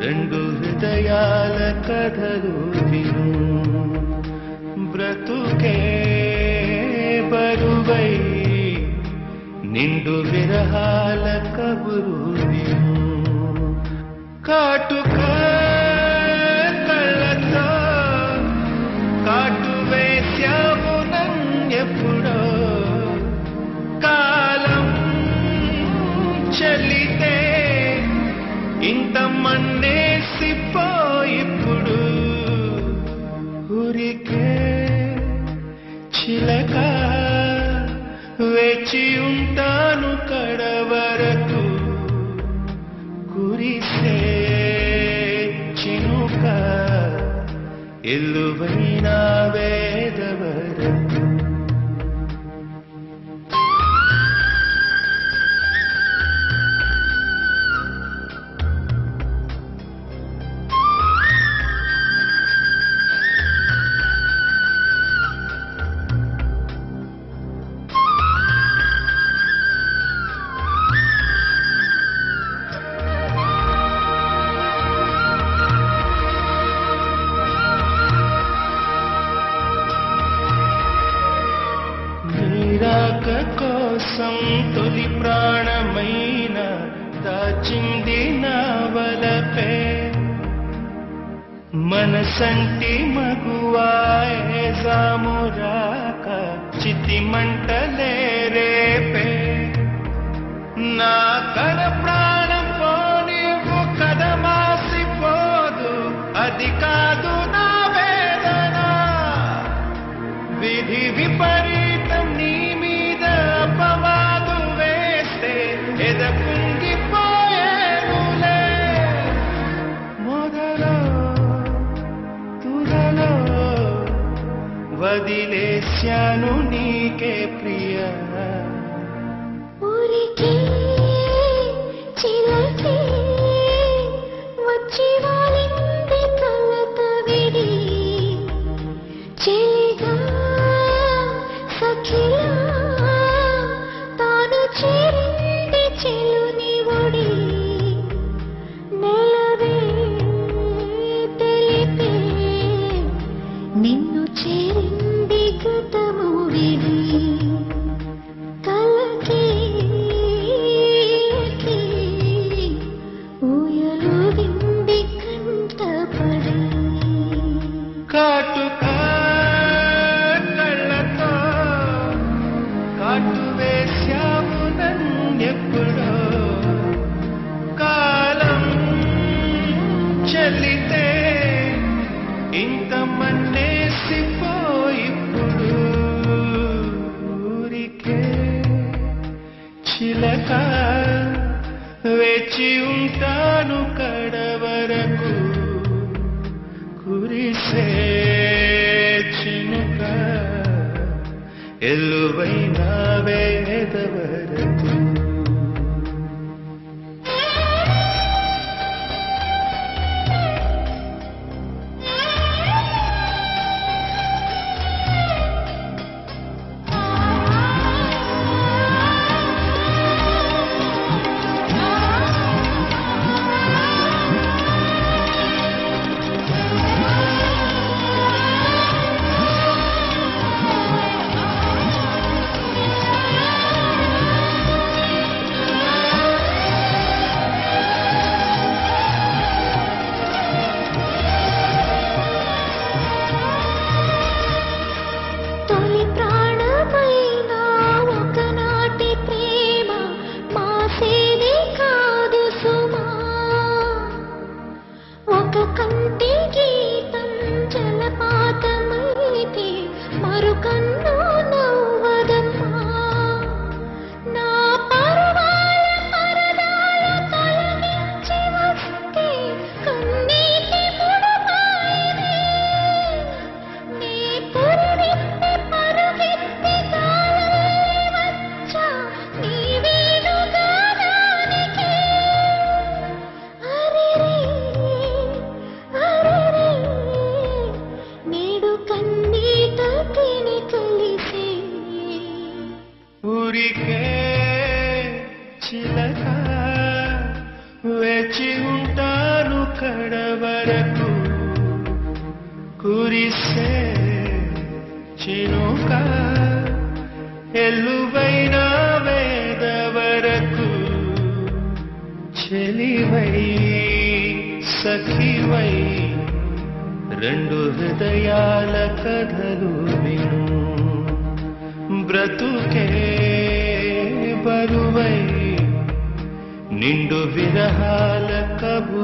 రెండు హృదయాల కథలు విను బ్రతుకే బరువై నిండు విరహాల కబురు విను కాటుక కళ్ళతో కాటు వేశావు నన్నెప్పుడో కాలం చలితే ఇంత మన్నేసిపోయిప్పుడు ఊరికే చిలక వేచి ఉంటాను కడవరకు కురిసే చినుక ఎల్లువైన వేదవరకు నీరాక కోసం తొలి ప్రాణమైన దాచింది నా వలపే మనసంటి మగువాయే జామురాక చితి మంటలే రేపే నా కర ప్రాణం పోనివ్వు కదమాసిపోదు అది కాదు నా వేదన విధి విపరీతం నీ మీద అపవాదు వేస్తే ఎదకుంగిపోయేనులే మొదలో తుదలో వదిలేశాను నీకే ప్రియ ఊరికే చిలకే వచ్చి వాలింది కలత విడి చెలిగా సఖిలా తాను చేరింది చెలుని ఒడి నెలవే తెలిపే నిన్ను చేరింది గతము విడి కలకి ఊయలు వింది కంటపడి కాటుక కళ్ళతో కాటు వేశావు నన్నెప్పుడో కాలం చెల్లితే ఇంత మన్నేసిపోయిప్పుడు ఊరికే చిలక వేచి ఉంటాను కడవరకు కురిసే చినుక ఎల్లువైన వేదవరకు తొలి ప్రాణమైన ఒకనాటి ప్రేమ మాసేది కాదు సుమా ఒక కంటి గీతం జలపాతమైతే మరుకన్ను నవ్వదమ్మా నా పరువాల పరదాల తొలగించి వస్తే కన్నీటి ముడపాయనే నీ పురివిప్పి పరుగెత్తి గాలిలోకి వచ్చా నీ వేణుగానానికి. అరెరే, అక్కడ వరకు కురిసే చినుక ఎల్లువైన వేద వరకు చెలివై సఖివై రెండు హృదయాల కథలు విను బ్రతుకే బరువై నిండు విరహాల కబు